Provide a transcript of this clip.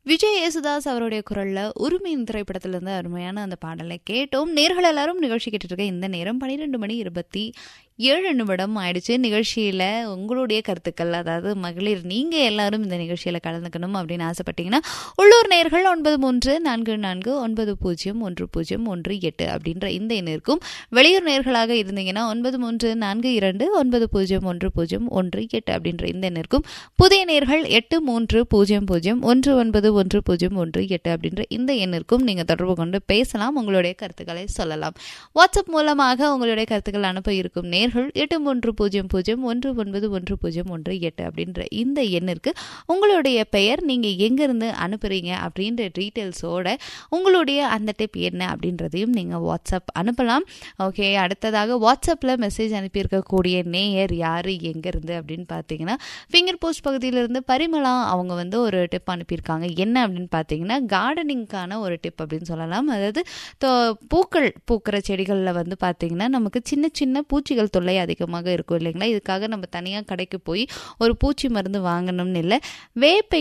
விஜய் யேசுதாஸ் அவருடைய குரல்ல உரிமையின் திரைப்படத்திலிருந்து அருமையான அந்த பாடலை கேட்டோம் நேர்கள் எல்லாரும் நிகழ்ச்சி கேட்டுட்டு இருக்க இந்த நேரம் பன்னிரெண்டு மணி இருபத்தி ஏழு நிமிடம் ஆயிடுச்சு நிகழ்ச்சியில உங்களுடைய கருத்துக்கள் அதாவது மகளிர் நீங்க எல்லாரும் இந்த நிகழ்ச்சியில கலந்துக்கணும் அப்படின்னு ஆசைப்பட்டீங்கன்னா உள்ளூர் நேர்கள் ஒன்பது மூன்று நான்கு நான்கு ஒன்பது பூஜ்ஜியம் ஒன்று பூஜ்ஜியம் ஒன்று எட்டு அப்படின்ற இந்த எண்ணிற்கும் வெளியூர் நேர்களாக இருந்தீங்கன்னா ஒன்பது மூன்று நான்கு இரண்டு ஒன்பது பூஜ்ஜியம் ஒன்று பூஜ்ஜியம் ஒன்று எட்டு அப்படின்ற இந்த எண்ணிற்கும் புதிய நேர்கள் எட்டு மூன்று பூஜ்ஜியம் பூஜ்ஜியம் ஒன்று ஒன்பது ஒன்று பூஜ்ஜியம் ஒன்று எட்டு அப்படின்ற இந்த எண்ணிற்கும் நீங்கள் தொடர்பு கொண்டு பேசலாம் உங்களுடைய கருத்துக்களை சொல்லலாம் வாட்ஸ்அப் மூலமாக உங்களுடைய கருத்துக்கள் அனுப்ப இருக்கும் நேர்கள் எட்டு மூன்று பூஜ்ஜியம் பூஜ்ஜியம் ஒன்று ஒன்பது ஒன்று பூஜ்ஜியம் ஒன்று எட்டு அப்படின்ற இந்த எண்ணிற்கு உங்களுடைய பெயர் நீங்கள் எங்கேருந்து அனுப்புகிறீங்க அப்படின்ற டீட்டெயில்ஸோட உங்களுடைய அந்த டிப் என்ன அப்படின்றதையும் நீங்கள் வாட்ஸ்அப் அனுப்பலாம் ஓகே அடுத்ததாக வாட்ஸ்அப்பில் மெசேஜ் அனுப்பியிருக்கக்கூடிய நேயர் யார் எங்கேருந்து அப்படின்னு பார்த்தீங்கன்னா ஃபிங்கர் போஸ்ட் பகுதியிலிருந்து பரிமளா அவங்க வந்து ஒரு டிப் அனுப்பியிருக்காங்க என்ன அப்படின்னு பார்த்தீங்கன்னா கார்டனிங்க்கான ஒரு டிப் அப்படின்னு சொல்லலாம் அதாவது தோ- பூக்கள் பூக்கிற செடிகளில் வந்து பார்த்தீங்கன்னா நமக்கு சின்ன சின்ன பூச்சிகள் தொல்லை அதிகமாக இருக்கும் இல்லைங்களா இதுக்காக நம்ம தனியாக கடைக்கு போய் ஒரு பூச்சி மருந்து வாங்கணும்னு இல்லை வேப்ப